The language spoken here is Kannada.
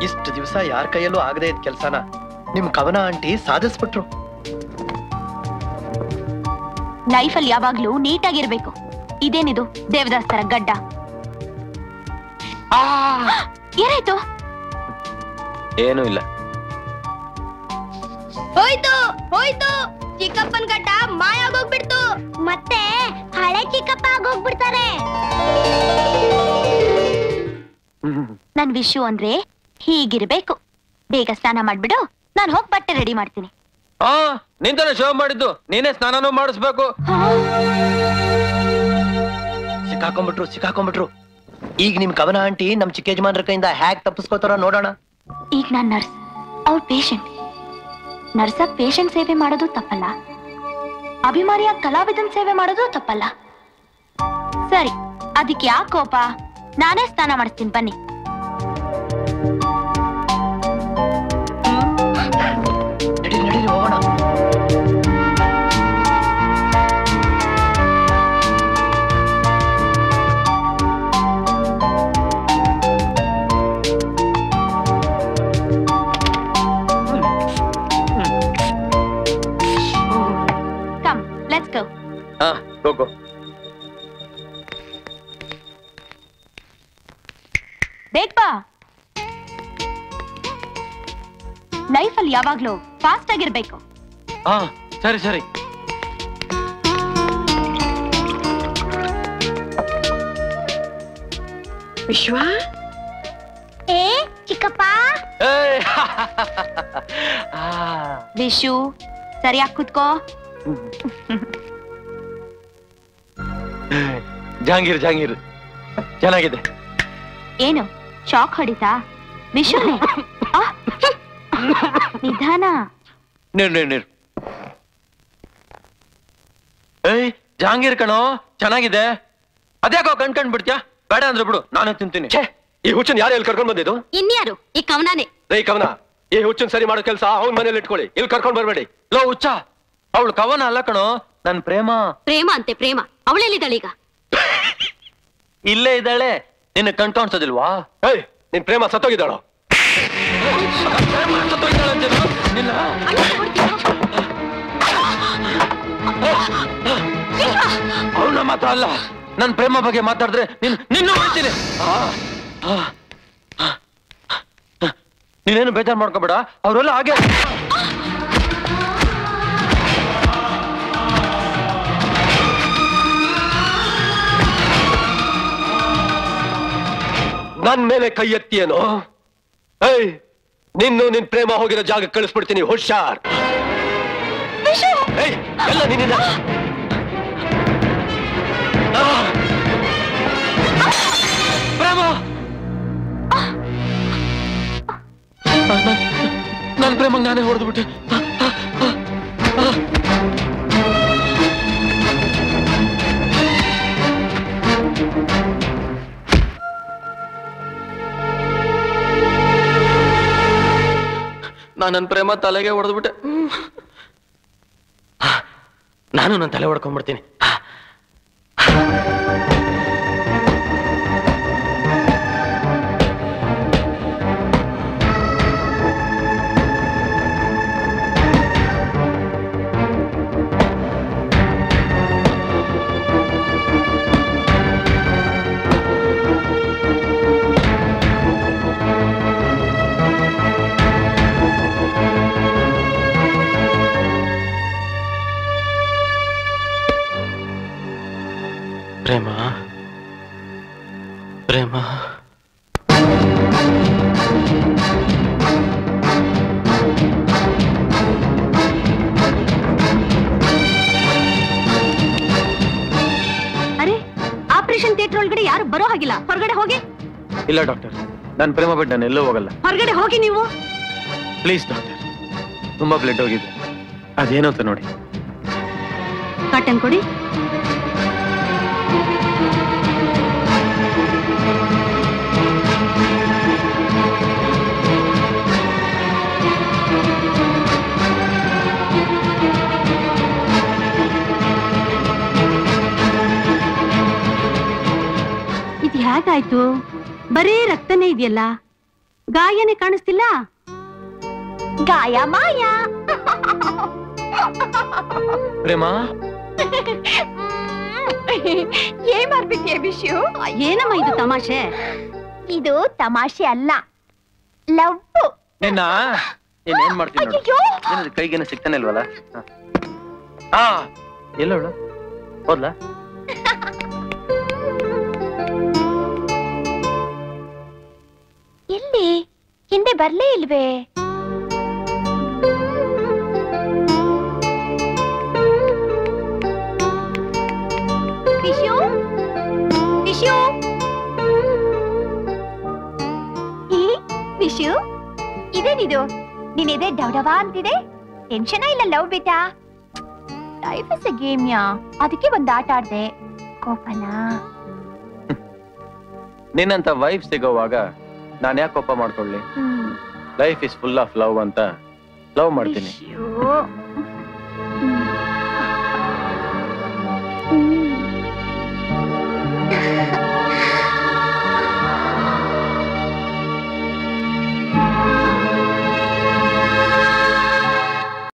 ಇಷ್ಟು ದಿವಸ ಯಾರ ಕೈಯಲ್ಲೂ ಆಗದೆ ಇದ್ದ ಕೆಲ್ಸನ ನಿಮ್ ಕವನ ಆಂಟಿ ಸಾಧಿಸ್ಬಿಟ್ರು ಲೈಫಲ್ಲಿ ಯಾವಾಗ್ಲೂ ನೀಟಾಗಿರ್ಬೇಕು ಇದೇನಿದು ದೇವದಾಸ್ ತರ ಗಡ್ಡ ಏನಾಯ್ತು ಏನೂ ಇಲ್ಲ ಹೋಯ್ತು ಹೋಯ್ತು ಚಿಕ್ಕಪ್ಪನ್ ಗಡ್ಡ ಮಾಯಾಗೋಗ್ಬಿಡ್ತು ಮತ್ತೆ ಹಳೆ ಚಿಕ್ಕಪ್ಪ ಆಗೋಗ್ಬಿಡ್ತಾರೆ ನನ್ ವಿಶು ಅಂದ್ರೆ ಹೀಗಿರ್ಬೇಕು ಬೇಗ ಸ್ನಾನ ಮಾಡ್ಬಿಡು ನಾನ್ ಹೋಗ್ ಬಟ್ಟೆ ರೆಡಿ ಮಾಡ್ತೀನಿ ಆ ನಿಂತಾನೆ ಶೋ ಮಾಡಿದ್ದು ನೀನೇ ಸ್ನಾನನೂ ಮಾಡಿಸ್ಬೇಕು ಸಿಕ್ಕಾಕೊಂಡ್ಬಿಟ್ರು ಸಿಕ್ಕಾಕೊಂಡ್ಬಿಟ್ರು ಈಗ ನಿಮ್ ಕವನ ಆಂಟಿ ನಮ್ ಚಿಕ್ಕ ಯಜಮಾನ್ರ ಕೈಯಿಂದ ಹ್ಯಾಕ್ ತಪ್ಪಿಸ್ಕೋತಾರ ನೋಡೋಣ ಈಗ ನಾನ್ ನರ್ಸ್ ಅವ್ರ ಪೇಷಂಟ್ ನರ್ಸ ಪೇಷಂಟ್ ಸೇವೆ ಮಾಡೋದು ತಪ್ಪಲ್ಲ ಅಭಿಮಾನಿಯ ಕಲಾವಿದನ್ ಸೇವೆ ಮಾಡೋದು ತಪ್ಪಲ್ಲ ಸರಿ ಅದಕ್ಕೆ ಯಾಕೆ ಕೋಪ ನಾನೇ ಸ್ನಾನ ಮಾಡಿಸ್ತೀನಿ ಬನ್ನಿ ನಡೀರಿ ನಡೀರಿ ಹೋಗೋಣ ಕಮ್ ಲೆಟ್ಸ್ ಗೋ ಹಾ ಹೋಗು ಬೇಗ ಬಾ ಲೈಫಲ್ಲಿ ಯಾವಾಗ್ಲೂ ಫಾಸ್ಟ್ ಆಗಿರ್ಬೇಕು ಹಾ ಸರಿ ಸರಿ ವಿಶ್ವ ಏ ಚಿಕ್ಕಪ್ಪ ಏಯ್! ಆ, ವಿಶು ಸರಿಯಾಗಿ ಕುತ್ಕೋ ಜಹಾಂಗೀರ್ ಜಹಾಂಗೀರ್ ಚೆನ್ನಾಗಿದೆ ಏನು ಶಾಕ್ ಹೊಡಿತಾ ವಿಶುನೇ ಆ, ನಿಧಾನ ನೀರು ನೀರು ನೀರು ಏಯ್ ಜಹಾಂಗೀರ್ ಕಣೋ ಚೆನ್ನಾಗಿದೆ ಅದ್ಯಾಕೋ ಕಣ್ ಕಣ್ ಬಿಡ್ತ್ಯಾ ಬೇಡ ಅಂದ್ರೆ ಬಿಡು ನಾನೇ ತಿಂತೀನಿ ಈ ಹುಚ್ಚನ್ ಯಾರು ಎಲ್ಲಿ ಕರ್ಕೊಂಡ್ ಬಂದಿದ್ದು ಇನ್ಯಾರು ಈ ಕವನಾನೆ ರೈ ಕವನ ಈ ಹುಚ್ಚನ್ ಸರಿ ಮಾಡೋ ಕೆಲಸ ಅವ್ನ ಮನೇಲಿ ಇಟ್ಕೊಳ್ಳಿ ಇಲ್ಲಿ ಕರ್ಕೊಂಡ್ ಬರ್ಬೇಡಿ ಲೋ ಹುಚ್ಚ ಅವಳು ಕವನ ಅಲ್ಲ ಕಣೋ ನನ್ ಪ್ರೇಮ ಪ್ರೇಮ ಅಂತೆ ಪ್ರೇಮ ಅವಳೆಲ್ಲಿದ್ದಾಳೀಗ ಇಲ್ಲೇ ಇದ್ದಾಳೆ ನಿನ್ನ ಕಣ್ ಕಾಣಿಸೋದಿಲ್ವಾ ಏಯ್ ನಿನ್ ಪ್ರೇಮ ಸತ್ತೋಗಿದ್ದಾಳೋ ಅವನ ಮಾತ್ರ ಅಲ್ಲ ನನ್ ಪ್ರೇಮ ಬಗ್ಗೆ ಮಾತಾಡಿದ್ರೆ ನಿನ್ ನಿನ್ನೂ ಮಾಡ್ತೀನಿ ಆ, ಆ, ಆ, ಆ. ನೀನೇನು ಬೇಜಾರ್ ಮಾಡ್ಕೋಬೇಡ ಅವರೆಲ್ಲ ಹಾಗೆ ನನ್ ಮೇಲೆ ಕೈ ಎತ್ತಿಯೇನೋ ಏಯ್ ನಿನ್ನು ನಿನ್ ಪ್ರೇಮ ಹೋಗಿರೋ ಜಾಗ ಕಳಿಸ್ಬಿಡ್ತೀನಿ ಹುಷಾರ್ ಏಯ್ ಎಲ್ಲ ನಿನ್ನ ಪ್ರೇಮ ನನ್ನ ಪ್ರೇಮಗ್ ನಾನೇ ಹೊಡೆದು ಬಿಟ್ಟೆ ನಾನು ನನ್ನ ಪ್ರೇಮ ತಲೆಗೆ ಹೊಡೆದ್ಬಿಟ್ಟೆ ನಾನು ನನ್ನ ತಲೆ ಹೊಡ್ಕೊಂಡ್ಬಿಡ್ತೀನಿ ಪ್ರೇಮ ಪ್ರೇಮ ಅರೆ ಆಪರೇಷನ್ ಥಿಯೇಟರ್ ಒಳಗಡೆ ಯಾರು ಬರೋ ಹಾಗಿಲ್ಲ ಹೊರಗಡೆ ಹೋಗಿ ಇಲ್ಲ ಡಾಕ್ಟರ್ ನನ್ನ ಪ್ರೇಮ ಬಿಟ್ಟು ನಾನು ಎಲ್ಲೂ ಹೋಗಲ್ಲ ಹೊರಗಡೆ ಹೋಗಿ ನೀವು ಪ್ಲೀಸ್ ಡಾಕ್ಟರ್ ತುಂಬಾ ಬ್ಲಡ್ ಹೋಗಿದೆ ಅದೇನು ಅಂತ ನೋಡಿ ಕಾಟನ್ ಕೊಡಿ ಇದು ಹೇಗಾಯ್ತು ಬರೀ ರಕ್ತನೇ ಇದೆಯಲ್ಲ ಗಾಯನೇ ಕಾಣಿಸ್ತಿಲ್ಲ ಗಾಯ ಮಾಯ ಪ್ರೇಮ ಏನ್ ಮಾಡ್ಬಿಟ್ಟಿಯ ವಿಷು ಏನಮ್ಮ ಇದು ತಮಾಷೆ ಇದು ತಮಾಷೆ ಅಲ್ಲ ಲವ್ ನಿನ್ನ ನೀನ್ ಏನ್ ಮಾಡ್ತೀನಿ ನೋಡು ಅಯ್ಯೋ ನಿನ್ನ ಕೈಗೇನು ಸಿಗ್ತಾನೆ ಇಲ್ವಲ್ಲ ಹ. ಆ ಎಲ್ಲೋಳು ಹೋದ್ಲಾ ಎಲ್ಲಿ ಹಿಂದೆ ಬರ್ಲೇ ಇಲ್ವೇ ವಿಶು ವಿಶು ಈ ವಿಶು ಇದೇನಿದು ನಿನ್ನಿದೆ ಡವಡವ ಅಂತಿದೆ ಟೆನ್ಷನ್ ಇಲ್ಲ ಲವ್ ಬೇಟಾ life is a game yeah ಅದಕ್ಕೆ ಒಂದ್ ಆಟ ಆಡ್ದೆ ಕೋಪನಾ ನಿನ್ನಂತ ವೈಫ್ ಸಿಗೋವಾಗ ನಾನ್ ಯಾಕೆ ಕೋಪ ಮಾಡ್ಕೊಳ್ಳಿ hmm life is full of love ಅಂತ ಲವ್ ಮಾಡ್ತೀನಿ ವಿಶು